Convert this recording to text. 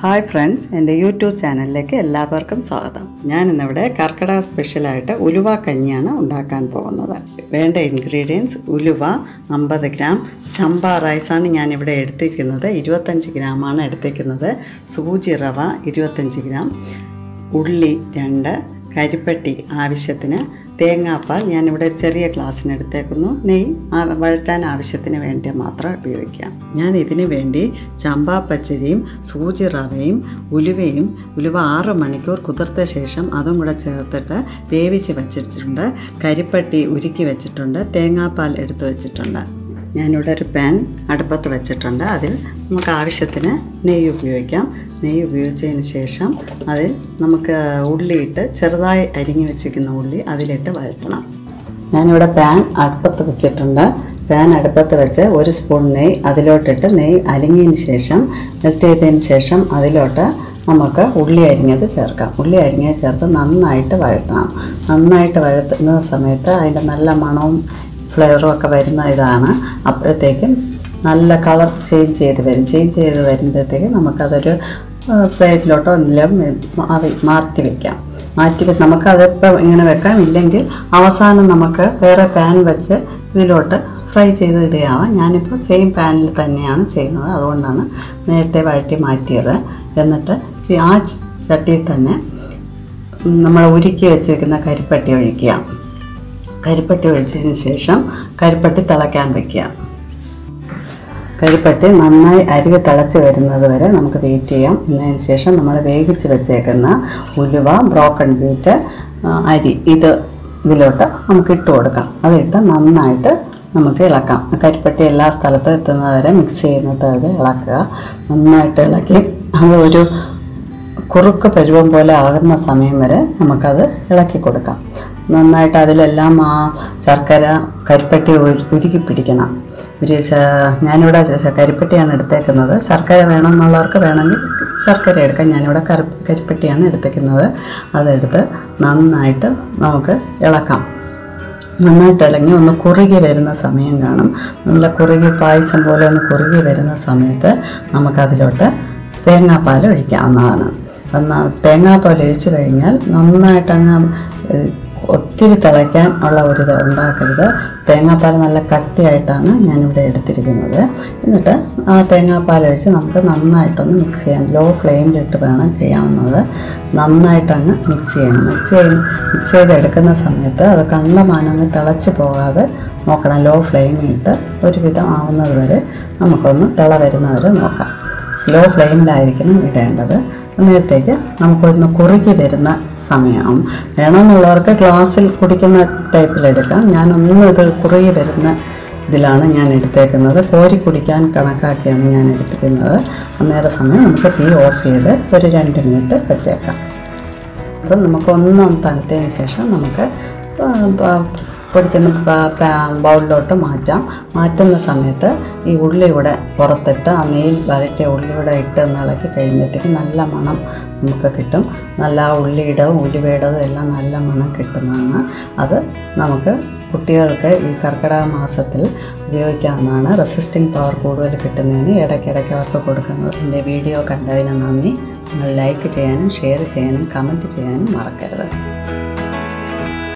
hi friends എൻ്റെ YouTube ചാനലിലേക്ക് എല്ലാവർക്കും സ്വാഗതം ഞാൻ ഇന്നിവിടെ കർക്കിടക സ്പെഷ്യലായിട്ട് ഉലുവ കഞ്ഞിയാണ് ഉണ്ടാക്കാൻ പോകുന്നത് വേണ്ട ഇൻഗ്രീഡിയൻസ് ഉലുവ അമ്പത് ഗ്രാം ചമ്പ റൈസാണ് ഞാനിവിടെ എടുത്തിരിക്കുന്നത് ഇരുപത്തഞ്ച് ഗ്രാമാണ് എടുത്തിരിക്കുന്നത് സൂചി റവ ഇരുപത്തഞ്ച് ഗ്രാം ഉള്ളി രണ്ട് കരിപ്പട്ടി ആവശ്യത്തിന് തേങ്ങാപ്പാൽ ഞാനിവിടെ ഒരു ചെറിയ ഗ്ലാസ്സിന് എടുത്തേക്കുന്നു നെയ്യ് ആ വഴറ്റാൻ ആവശ്യത്തിന് വേണ്ടി മാത്രം ഉപയോഗിക്കാം ഞാൻ ഇതിന് വേണ്ടി ചമ്പാ പച്ചരിയും സൂചി റവയും ഉലുവയും ഉലുവ ആറ് മണിക്കൂർ കുതിർത്ത ശേഷം അതും കൂടെ ചേർത്തിട്ട് വേവിച്ച് വെച്ചിട്ടുണ്ട് കരിപ്പട്ടി ഉരുക്കി വെച്ചിട്ടുണ്ട് തേങ്ങാപ്പാൽ എടുത്ത് വെച്ചിട്ടുണ്ട് ഞാനിവിടെ ഒരു പാൻ അടുപ്പത്ത് വെച്ചിട്ടുണ്ട് അതിൽ നമുക്ക് ആവശ്യത്തിന് നെയ്യ് ഉപയോഗിക്കാം നെയ്യ് ഉപയോഗിച്ചതിന് ശേഷം അതിൽ നമുക്ക് ഉള്ളിയിട്ട് ചെറുതായി അരിഞ്ഞു വെച്ചിരിക്കുന്ന ഉള്ളി അതിലിട്ട് വഴറ്റണം ഞാനിവിടെ പാൻ അടുപ്പത്ത് വെച്ചിട്ടുണ്ട് പാൻ അടുപ്പത്ത് വെച്ച് ഒരു സ്പൂൺ നെയ്യ് അതിലോട്ടിട്ട് നെയ്യ് അലിഞ്ഞതിന് ശേഷം മെൽറ്റ് ചെയ്തതിന് ശേഷം അതിലോട്ട് നമുക്ക് ഉള്ളി അരിഞ്ഞത് ചേർക്കാം ഉള്ളി അരിഞ്ഞത് ചേർത്ത് നന്നായിട്ട് വഴറ്റണം നന്നായിട്ട് വഴറ്റുന്ന സമയത്ത് അതിൻ്റെ നല്ല മണവും ഫ്ലേവറും ഒക്കെ വരുന്ന ഇതാണ് അപ്പോഴത്തേക്കും നല്ല കളർ ചേഞ്ച് ചെയ്ത് വരും ചേഞ്ച് ചെയ്ത് വരുമ്പോഴത്തേക്കും നമുക്കതൊരു പ്ലേറ്റിലോട്ടോ എന്തെങ്കിലും മാറി മാറ്റി വെക്കാം മാറ്റി വെ നമുക്കതിപ്പോൾ ഇങ്ങനെ വെക്കാം ഇല്ലെങ്കിൽ അവസാനം നമുക്ക് വേറെ പാൻ വെച്ച് ഇതിലോട്ട് ഫ്രൈ ചെയ്ത് ഇടുകയാവാം ഞാനിപ്പോൾ സെയിം പാനിൽ തന്നെയാണ് ചെയ്യുന്നത് അതുകൊണ്ടാണ് നേരത്തെ വഴറ്റി മാറ്റിയത് എന്നിട്ട് ചി- ആ ചട്ടിയിൽ തന്നെ നമ്മൾ ഉരുക്കി വെച്ചിരിക്കുന്ന കരിപ്പട്ടി ഒഴിക്കുക കരിപ്പട്ടി ഒഴിച്ചതിന് ശേഷം കരിപ്പട്ടി തിളയ്ക്കാൻ വയ്ക്കുക കരിപ്പട്ടി നന്നായി അരികെ തിളച്ച് വരുന്നത് വരെ നമുക്ക് വെയിറ്റ് ചെയ്യാം എന്നതിന് ശേഷം നമ്മൾ വേവിച്ച് വെച്ചേക്കുന്ന ഉലുവ ബ്രോക്കൺ ബീറ്റ് ആ, അരി ഇത് ഇതിലോട്ട് നമുക്ക് ഇട്ട് കൊടുക്കാം അതിട്ട് നന്നായിട്ട് നമുക്ക് ഇളക്കാം കരിപ്പട്ടി എല്ലാ സ്ഥലത്തും എത്തുന്നത് വരെ മിക്സ് ചെയ്യുന്നത് വരെ ഇളക്കുക നന്നായിട്ട് ഇളക്കി അത് ഒരു കുറുക്ക് പരുവം പോലെ ആകുന്ന സമയം വരെ നമുക്കത് ഇളക്കി കൊടുക്കാം നന്നായിട്ട് അതിലെല്ലാം ആ ശർക്കര കരിപ്പട്ടി ഉരു- ഉരുക്കി പിടിക്കണം ഒരു ശ- ഞാനിവിടെ ശ- ശ- കരിപ്പട്ടിയാണ് എടുത്തേക്കുന്നത് ശർക്കര വേണമെന്നുള്ളവർക്ക് വേണമെങ്കിൽ ശർക്കര എടുക്കാം ഞാനിവിടെ കറി കരിപ്പട്ടിയാണ് എടുത്തേക്കുന്നത് അതെടുത്ത് നന്നായിട്ട് നമുക്ക് ഇളക്കാം നന്നായിട്ട് ഇളങ്ങി ഒന്ന് കുറുകി വരുന്ന സമയം കാണും നല്ല കുറുകി പായസം പോലെ ഒന്ന് കുറുകി വരുന്ന സമയത്ത് നമുക്കതിലോട്ട് തേങ്ങാപ്പാൽ ഒഴിക്കാവുന്നതാണ് എന്നാൽ തേങ്ങാപ്പാൽ ഒഴിച്ച് കഴിഞ്ഞാൽ നന്നായിട്ടങ്ങ് ഏഹ്, ഒത്തിരി തിളയ്ക്കാൻ ഉള്ള ഒരു ഇത് ഉണ്ടാക്കരുത് തേങ്ങാപ്പാൽ നല്ല കട്ടിയായിട്ടാണ് ഞാനിവിടെ എടുത്തിരിക്കുന്നത് എന്നിട്ട് ആ തേങ്ങാപ്പാൽ ഒഴിച്ച് നമുക്ക് നന്നായിട്ടൊന്ന് മിക്സ് ചെയ്യാം ലോ ഫ്ലെയിമിലിട്ട് വേണം ചെയ്യാവുന്നത് നന്നായിട്ടങ്ങ് മിക്സ് ചെയ്യണം മിക്സ് ചെയ്ത് മിക്സ് ചെയ്തെടുക്കുന്ന സമയത്ത് അത് കണ്ടമാനങ്ങ് തിളച്ച് പോകാതെ നോക്കണം ലോ ഫ്ലെയിമിലിട്ട് ഒരുവിധം ആവുന്നത് വരെ നമുക്കൊന്ന് തിള വരുന്നവരെ നോക്കാം സ്ലോ ഫ്ലെയിമിലായിരിക്കണം ഇടേണ്ടത് അന്നേരത്തേക്ക് നമുക്കൊന്ന് കുറുകി വരുന്ന സമയം വേണമെന്നുള്ളവർക്ക് ഗ്ലാസ്സിൽ കുടിക്കുന്ന ടൈപ്പിലെടുക്കാം ഞാനൊന്നും ഇത് കുറുകി വരുന്ന ഇതിലാണ് ഞാൻ എടുത്തേക്കുന്നത് കോരി കുടിക്കാൻ കണക്കാക്കിയാണ് ഞാൻ എടുത്തിരിക്കുന്നത് അന്നേരം സമയം നമുക്ക് തീ ഓഫ് ചെയ്ത് ഒരു രണ്ട് മിനിറ്റ് വെച്ചേക്കാം അപ്പം നമുക്ക് ഒന്നും തണുത്തതിന് ശേഷം നമുക്ക് പ- പ- പൊടിക്കുന്ന പ- പ- ബൗളിലോട്ട് മാറ്റാം മാറ്റുന്ന സമയത്ത് ഈ ഉള്ളിയുടെ പുറത്തിട്ട് ആ നെയ്യിൽ വരട്ടിയ ഉള്ളിയുടെ ഇട്ട് ഒന്ന് ഇളക്കി കഴിയുമ്പോഴത്തേക്ക് നല്ല മണം നമുക്ക് കിട്ടും നല്ല ആ ഉള്ളിയുടേതും ഉലുവയുടേതും എല്ലാം നല്ല മണം കിട്ടുന്നതാണ് അത് നമുക്ക് കുട്ടികൾക്ക് ഈ കർക്കിടക മാസത്തിൽ ഉപയോഗിക്കാവുന്നതാണ് റെസിസ്റ്റിംഗ് പവർ കൂടുതൽ കിട്ടുന്നതിന് ഇടയ്ക്കിടയ്ക്ക് അവർക്ക് കൊടുക്കുന്നത് എൻ്റെ വീഡിയോ കണ്ടതിന് നന്ദി നിങ്ങൾ ലൈക്ക് ചെയ്യാനും ഷെയർ ചെയ്യാനും കമൻറ്റ് ചെയ്യാനും മറക്കരുത്